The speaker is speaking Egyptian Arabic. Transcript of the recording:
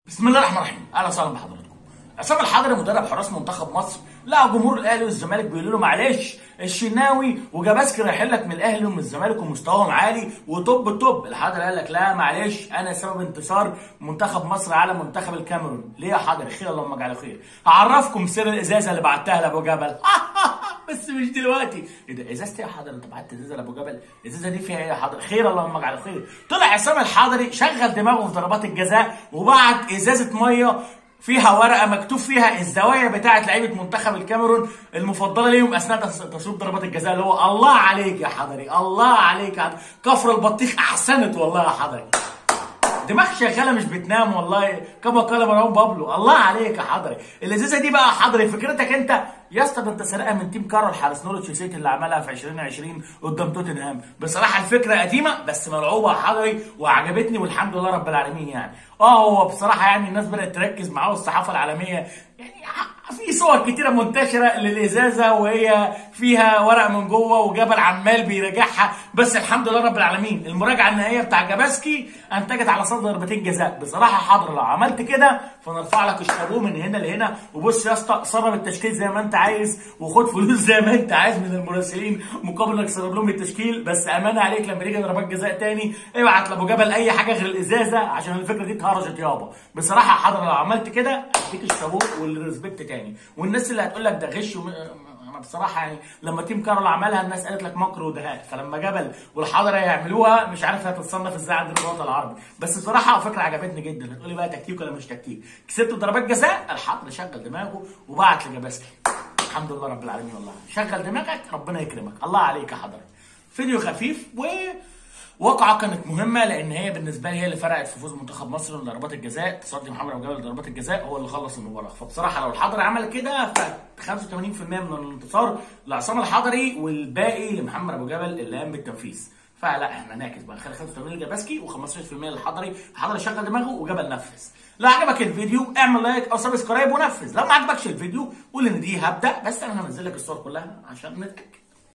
بسم الله الرحمن الرحيم اهلا وسهلا بحضراتكم عصام الحضري مدرب حراس منتخب مصر لا جمهور الاهلي والزمالك بيقولوا له معلش الشناوي وجاباسكي رايحين لك من الاهلي ومن الزمالك ومستواهم عالي وطب طب الحضري قال لك لا معلش انا سبب انتصار منتخب مصر على منتخب الكاميرون ليه يا حضري خير اللهم اجعله خير هعرفكم سر الازازه اللي بعتها لابو جبل بس مش دلوقتي ايه ده ازازتي يا حضري انت بعت ازازه لابو جبل الازازه دي فيها ايه يا حضري خير اللهم اجعله خير طلع عصام الحضري شغل دماغه في ضربات الجزاء وبعت ازازه ميه فيها ورقه مكتوب فيها الزوايا بتاعه لعيبه منتخب الكاميرون المفضله ليهم اثناء تصويب ضربات الجزاء اللي هو الله عليك يا حضري الله عليك يا حضري كفر البطيخ احسنت والله يا حضري دماغ شغاله مش بتنام والله كما قال مروان بابلو الله عليك يا حضري الازازه دي بقى يا حضري فكرتك انت يا اسطى ده انت سرقها من تيم كارول حارس نورتش سيتي اللي عملها في 2020 قدام توتنهام بصراحه الفكره قديمه بس ملعوبه يا حضري وعجبتني والحمد لله رب العالمين يعني اه هو بصراحه يعني الناس بدات تركز معاه والصحافه العالميه يعني في صور كتيره منتشره للازازه وهي فيها ورق من جوه وجبل عمال بيراجعها بس الحمد لله رب العالمين المراجعه النهائيه بتاع جاباسكي انتجت على صد ضربتين جزاء بصراحه حاضر لو عملت كده فنرفع لك الشابوه من هنا لهنا وبص يا اسطى صرف التشكيل زي ما انت عايز وخد فلوس زي ما انت عايز من المراسلين مقابل انك تسرب لهم التشكيل بس امانه عليك لما يجي ضربات جزاء تاني ابعت لابو جبل اي حاجه غير الازازه عشان الفكره دي اتهرجت يابا بصراحه حاضر لو عملت كده اديك الشابوه والريسبكت تاني والناس اللي هتقول لك ده غش وم... انا بصراحه يعني لما تيم كارول عملها الناس قالت لك مكر ودهاء فلما جبل والحضره يعملوها مش عارف هتتصنف ازاي عند الوطن العربي بس بصراحه فكره عجبتني جدا هتقولي بقى تكتيك ولا مش تكتيك كسبت ضربات جزاء الحضر شغل دماغه وبعت لجاباسكي الحمد لله رب العالمين والله شغل دماغك ربنا يكرمك الله عليك يا حضرتك فيديو خفيف و واقعة كانت مهمة لأن هي بالنسبة لي هي اللي فرقت في فوز منتخب مصر لضربات الجزاء، تصدي محمد أبو جبل لضربات الجزاء هو اللي خلص المباراة، فبصراحة لو الحضري عمل كده ف 85% من الانتصار لعصام الحضري والباقي لمحمد أبو جبل اللي قام بالتنفيذ. فلا احنا ناكس بقى خلي 85 لجاباسكي و15% للحضري، الحضري شغل دماغه وجبل نفذ. لو عجبك الفيديو اعمل لايك او سبسكرايب ونفذ، لو ما عجبكش الفيديو قول ان دي هبدأ بس انا هنزل لك الصور كلها عشان نتأكد.